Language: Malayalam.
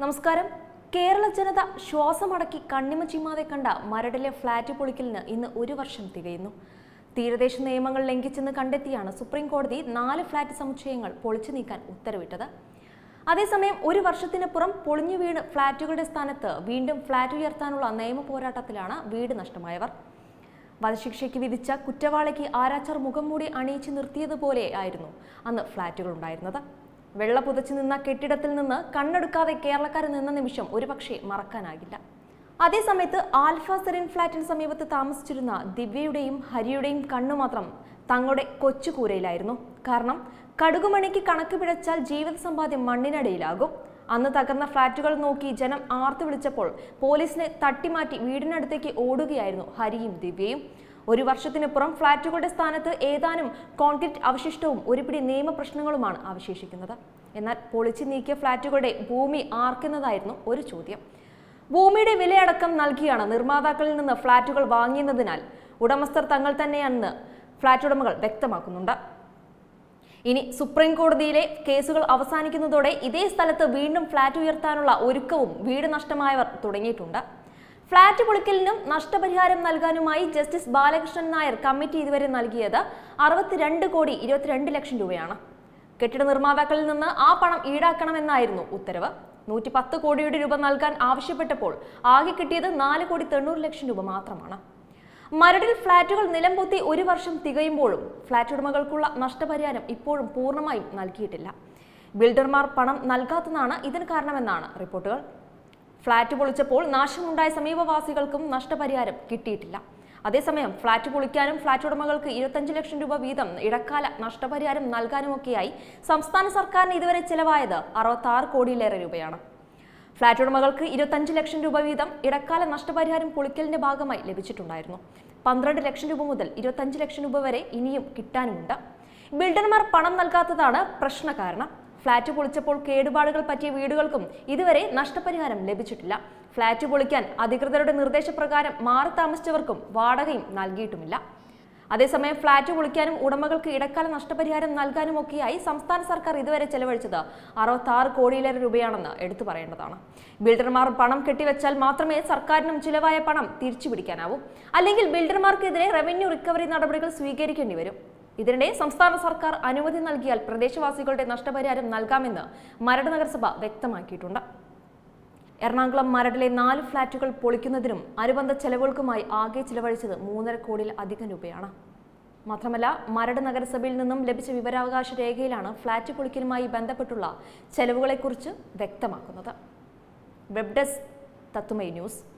നമസ്കാരം കേരള ജനത ശ്വാസമടക്കി കണ്ണിമ ചിമ്മാതെ കണ്ട മരടിലെ ഫ്ളാറ്റ് പൊളിക്കലിന് ഇന്ന് ഒരു വർഷം തികയുന്നു തീരദേശ നിയമങ്ങൾ ലംഘിച്ചെന്ന് കണ്ടെത്തിയാണ് സുപ്രീം കോടതി നാല് ഫ്ളാറ്റ് സമുച്ചയങ്ങൾ പൊളിച്ചു നീക്കാൻ ഉത്തരവിട്ടത് അതേസമയം ഒരു വർഷത്തിനപ്പുറം പൊളിഞ്ഞു വീണ് ഫ്ളാറ്റുകളുടെ സ്ഥാനത്ത് വീണ്ടും ഫ്ളാറ്റ് ഉയർത്താനുള്ള നിയമ പോരാട്ടത്തിലാണ് വീട് നഷ്ടമായവർ വധശിക്ഷയ്ക്ക് വിധിച്ച കുറ്റവാളിക്ക് ആരാച്ചാർ മുഖം മൂടി അണിയിച്ചു നിർത്തിയതുപോലെ ആയിരുന്നു അന്ന് ഫ്ളാറ്റുകൾ ഉണ്ടായിരുന്നത് വെള്ള പുതച്ചു നിന്ന കെട്ടിടത്തിൽ നിന്ന് കണ്ണെടുക്കാതെ കേരളക്കാർ നിന്ന നിമിഷം ഒരുപക്ഷെ മറക്കാനാകില്ല അതേസമയത്ത് ആൽഫ സെറിൻ ഫ്ളാറ്റിന് സമീപത്ത് താമസിച്ചിരുന്ന ദിവ്യയുടെയും ഹരിയുടെയും കണ്ണു മാത്രം തങ്ങളുടെ കൊച്ചുകൂരയിലായിരുന്നു കാരണം കടുകുമണിക്ക് കണക്ക് പിഴച്ചാൽ ജീവിത സമ്പാദ്യം മണ്ണിനടിയിലാകും അന്ന് തകർന്ന ഫ്ളാറ്റുകൾ നോക്കി ജനം ആർത്തു വിളിച്ചപ്പോൾ പോലീസിനെ തട്ടിമാറ്റി വീടിനടുത്തേക്ക് ഓടുകയായിരുന്നു ഹരിയും ദിവ്യയും ഒരു വർഷത്തിനപ്പുറം ഫ്ളാറ്റുകളുടെ സ്ഥാനത്ത് ഏതാനും കോൺക്രീറ്റ് അവശിഷ്ടവും ഒരുപിടി നിയമപ്രശ്നങ്ങളുമാണ് അവശേഷിക്കുന്നത് എന്നാൽ പൊളിച്ചു നീക്കിയ ഫ്ളാറ്റുകളുടെ ഭൂമി ആർക്കുന്നതായിരുന്നു ഒരു ചോദ്യം ഭൂമിയുടെ വിലയടക്കം നൽകിയാണ് നിർമ്മാതാക്കളിൽ നിന്ന് ഫ്ളാറ്റുകൾ വാങ്ങിയതിനാൽ ഉടമസ്ഥർ തങ്ങൾ തന്നെയാണെന്ന് ഫ്ളാറ്റ് ഉടമകൾ വ്യക്തമാക്കുന്നുണ്ട് ഇനി സുപ്രീം കോടതിയിലെ കേസുകൾ അവസാനിക്കുന്നതോടെ ഇതേ സ്ഥലത്ത് വീണ്ടും ഫ്ളാറ്റ് ഉയർത്താനുള്ള ഒരുക്കവും വീട് നഷ്ടമായവർ തുടങ്ങിയിട്ടുണ്ട് ഫ്ളാറ്റ് പൊളിക്കലിനും നഷ്ടപരിഹാരം നൽകാനുമായി ജസ്റ്റിസ് ബാലകൃഷ്ണൻ നായർ കമ്മിറ്റി ഇതുവരെ നൽകിയത് അറുപത്തിരണ്ട് കോടി ഇരുപത്തിരണ്ട് ലക്ഷം രൂപയാണ് കെട്ടിട നിർമ്മാതാക്കളിൽ നിന്ന് ആ പണം ഈടാക്കണമെന്നായിരുന്നു ഉത്തരവ് നൂറ്റി പത്ത് കോടിയുടെ രൂപ നൽകാൻ ആവശ്യപ്പെട്ടപ്പോൾ ആകെ കിട്ടിയത് നാല് കോടി തൊണ്ണൂറ് ലക്ഷം രൂപ മാത്രമാണ് മരടിൽ ഫ്ളാറ്റുകൾ നിലംപൊത്തി ഒരു വർഷം തികയുമ്പോഴും ഫ്ളാറ്റ് ഉടമകൾക്കുള്ള നഷ്ടപരിഹാരം ഇപ്പോഴും പൂർണ്ണമായും നൽകിയിട്ടില്ല ബിൽഡർമാർ പണം നൽകാത്തതാണ് ഇതിന് കാരണമെന്നാണ് റിപ്പോർട്ടുകൾ ഫ്ളാറ്റ് പൊളിച്ചപ്പോൾ നാശമുണ്ടായ സമീപവാസികൾക്കും നഷ്ടപരിഹാരം കിട്ടിയിട്ടില്ല അതേസമയം ഫ്ളാറ്റ് പൊളിക്കാനും ഫ്ളാറ്റ് ഉടമകൾക്ക് ഇരുപത്തഞ്ച് ലക്ഷം രൂപ വീതം ഇടക്കാല നഷ്ടപരിഹാരം നൽകാനുമൊക്കെയായി സംസ്ഥാന സർക്കാരിന് ഇതുവരെ ചിലവായത് അറുപത്തി ആറ് കോടിയിലേറെ രൂപയാണ് ഫ്ളാറ്റ് ഉടമകൾക്ക് ഇരുപത്തഞ്ച് ലക്ഷം രൂപ വീതം ഇടക്കാല നഷ്ടപരിഹാരം പൊളിക്കലിന്റെ ഭാഗമായി ലഭിച്ചിട്ടുണ്ടായിരുന്നു പന്ത്രണ്ട് ലക്ഷം രൂപ മുതൽ ഇരുപത്തഞ്ച് ലക്ഷം രൂപ വരെ ഇനിയും കിട്ടാനുമുണ്ട് ബിൽഡർമാർ പണം നൽകാത്തതാണ് പ്രശ്ന കാരണം ഫ്ളാറ്റ് പൊളിച്ചപ്പോൾ കേടുപാടുകൾ പറ്റിയ വീടുകൾക്കും ഇതുവരെ നഷ്ടപരിഹാരം ലഭിച്ചിട്ടില്ല ഫ്ളാറ്റ് പൊളിക്കാൻ അധികൃതരുടെ നിർദ്ദേശപ്രകാരം മാറി താമസിച്ചവർക്കും വാടകയും നൽകിയിട്ടുമില്ല അതേസമയം ഫ്ളാറ്റ് പൊളിക്കാനും ഉടമകൾക്ക് ഇടക്കാല നഷ്ടപരിഹാരം നൽകാനും ഒക്കെയായി സംസ്ഥാന സർക്കാർ ഇതുവരെ ചെലവഴിച്ചത് അറുപത്തി ആറ് കോടിയിലേറെ രൂപയാണെന്ന് എടുത്തു പറയേണ്ടതാണ് ബിൽഡർമാർ പണം കെട്ടിവെച്ചാൽ മാത്രമേ സർക്കാരിനും ചിലവായ പണം തിരിച്ചു പിടിക്കാനാവൂ അല്ലെങ്കിൽ ബിൽഡർമാർക്കെതിരെ റവന്യൂ റിക്കവറി നടപടികൾ സ്വീകരിക്കേണ്ടി വരും ഇതിനിടെ സംസ്ഥാന സർക്കാർ അനുമതി നൽകിയാൽ പ്രദേശവാസികളുടെ നഷ്ടപരിഹാരം നൽകാമെന്ന് മരട് നഗരസഭ വ്യക്തമാക്കിയിട്ടുണ്ട് എറണാകുളം മരടിലെ നാല് ഫ്ളാറ്റുകൾ പൊളിക്കുന്നതിനും അനുബന്ധ ചെലവുകൾക്കുമായി ആകെ ചിലവഴിച്ചത് മൂന്നര കോടിയിൽ അധികം രൂപയാണ് മാത്രമല്ല മരട് നഗരസഭയിൽ നിന്നും ലഭിച്ച വിവരാവകാശ രേഖയിലാണ് ഫ്ളാറ്റ് പൊളിക്കലുമായി ബന്ധപ്പെട്ടുള്ള ചെലവുകളെക്കുറിച്ച് വ്യക്തമാക്കുന്നത് വെബ് ഡെസ്ക് തത്തുമൈ ന്യൂസ്